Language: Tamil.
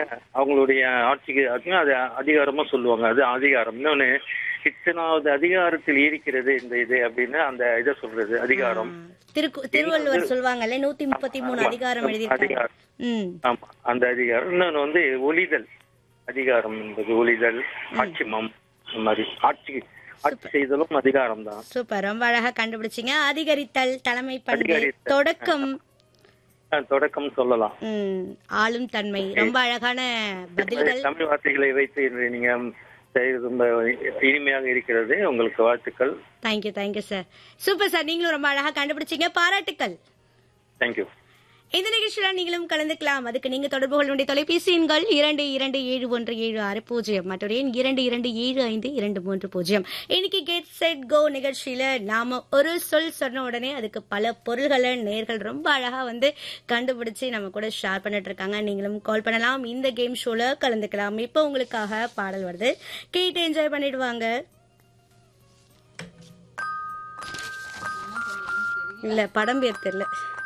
அவங்களுடைய ஆட்சிக்கு அதுவும் அது அதிகாரமா சொல்லுவாங்க அது அதிகாரம் இன்னொன்னு இத்தனாவது அதிகாரத்தில் இருக்கிறது இந்த இது அப்படின்னு அந்த இதை சொல்றது அதிகாரம் திருக்கு திருவள்ளுவர் சொல்லுவாங்கல்ல நூத்தி முப்பத்தி மூணு அதிகாரம் எழுதியிருக்காரு அதிகாரம் ம் ஆமா அந்த அதிகாரம் இன்னொன்னு வந்து ஒளிதல் அதிகாரம் என்பது ஒளிதல் ஆட்சிமம் இந்த மாதிரி ஆட்சி ஆட்சி செய்தலும் அதிகாரம் தான் சூப்பர் ரொம்ப அழகா கண்டுபிடிச்சீங்க அதிகரித்தல் தலைமை பண்பு அதிகரித்தல். தொடக்கம் தொடக்கம் சொல்லலாம் ம், ஆளும் தன்மை ரொம்ப அழகான பதில்கள் தமிழ் வார்த்தைகளை வைத்து இன்று நீங்க செய்வது ரொம்ப இனிமையாக இருக்கிறது உங்களுக்கு வாழ்த்துக்கள் thank you thank you sir super sir நீங்களும் ரொம்ப அழகா கண்டுபிடிச்சீங்க பாராட்டுக்கள் தேங்க்யூ இந்த நிகழ்ச்சியில நீங்களும் கலந்துக்கலாம் அதுக்கு நீங்க தொடர்பு கொள்ள வேண்டிய தொலைபேசி எண்கள் இரண்டு இரண்டு ஏழு ஒன்று ஏழு ஆறு பூஜ்ஜியம் மற்றொரு எண் இரண்டு இரண்டு ஏழு ஐந்து இரண்டு மூன்று பூஜ்ஜியம் இன்னைக்கு கெட் செட் கோ நிகழ்ச்சியில நாம ஒரு சொல் சொன்ன உடனே அதுக்கு பல பொருள்களை நேர்கள் ரொம்ப அழகா வந்து கண்டுபிடிச்சு நம்ம கூட ஷேர் பண்ணிட்டு இருக்காங்க நீங்களும் கால் பண்ணலாம் இந்த கேம் ஷோல கலந்துக்கலாம் இப்போ உங்களுக்காக பாடல் வருது கேட்டு என்ஜாய் பண்ணிடுவாங்க இல்ல படம் பேர் தெரியல